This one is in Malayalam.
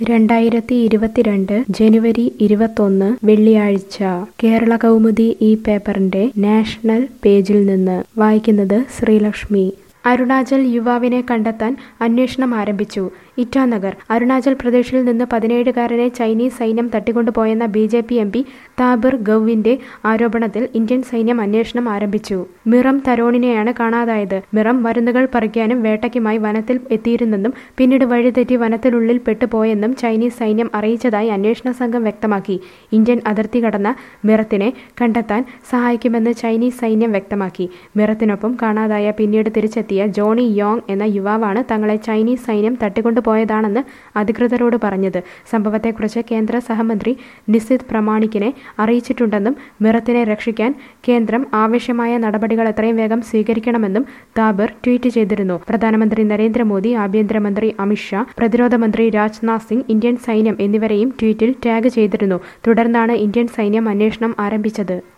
രണ്ടായിരത്തി ഇരുപത്തിരണ്ട് ജനുവരി ഇരുപത്തൊന്ന് വെള്ളിയാഴ്ച കേരള കൗമുദി ഈ പേപ്പറിന്റെ നാഷണൽ പേജിൽ നിന്ന് വായിക്കുന്നത് ശ്രീലക്ഷ്മി അരുണാചൽ യുവാവിനെ കണ്ടെത്താൻ അന്വേഷണം ആരംഭിച്ചു ഇറ്റാനഗർ അരുണാചൽ പ്രദേശിൽ നിന്ന് പതിനേഴുകാരനെ ചൈനീസ് സൈന്യം തട്ടിക്കൊണ്ടുപോയെന്ന B J P M P Tapir ഗൌവിന്റെ ആരോപണത്തിൽ ഇന്ത്യൻ സൈന്യം അന്വേഷണം ആരംഭിച്ചു മിറം തരോണിനെയാണ് കാണാതായത് മിറം മരുന്നുകൾ പറിക്കാനും വേട്ടയ്ക്കുമായി വനത്തിൽ എത്തിയിരുന്നെന്നും പിന്നീട് വഴിതെറ്റി വനത്തിനുള്ളിൽ പെട്ടുപോയെന്നും ചൈനീസ് സൈന്യം അറിയിച്ചതായി അന്വേഷണ സംഘം വ്യക്തമാക്കി ഇന്ത്യൻ അതിർത്തി കടന്ന മിറത്തിനെ കണ്ടെത്താൻ സഹായിക്കുമെന്ന് ചൈനീസ് സൈന്യം വ്യക്തമാക്കി മിറത്തിനൊപ്പം കാണാതായ പിന്നീട് തിരിച്ചെത്തിയ ജോണി യോങ് എന്ന യുവാവാണ് തങ്ങളെ ചൈനീസ് സൈന്യം തട്ടിക്കൊണ്ടുപോയതാണെന്ന് അധികൃതരോട് പറഞ്ഞത് സംഭവത്തെക്കുറിച്ച് കേന്ദ്ര സഹമന്ത്രി നിസിത് പ്രമാണിക്കിനെ അറിയിച്ചിട്ടുണ്ടെന്നും മിറത്തിനെ രക്ഷിക്കാൻ കേന്ദ്രം ആവശ്യമായ നടപടികൾ എത്രയും വേഗം സ്വീകരിക്കണമെന്നും താബർ ട്വീറ്റ് ചെയ്തിരുന്നു പ്രധാനമന്ത്രി നരേന്ദ്രമോദി ആഭ്യന്തരമന്ത്രി അമിത്ഷാ പ്രതിരോധ മന്ത്രി രാജ്നാഥ് സിംഗ് ഇന്ത്യൻ സൈന്യം എന്നിവരെയും ട്വീറ്റിൽ ടാഗ് ചെയ്തിരുന്നു തുടർന്നാണ് ഇന്ത്യൻ സൈന്യം അന്വേഷണം ആരംഭിച്ചത്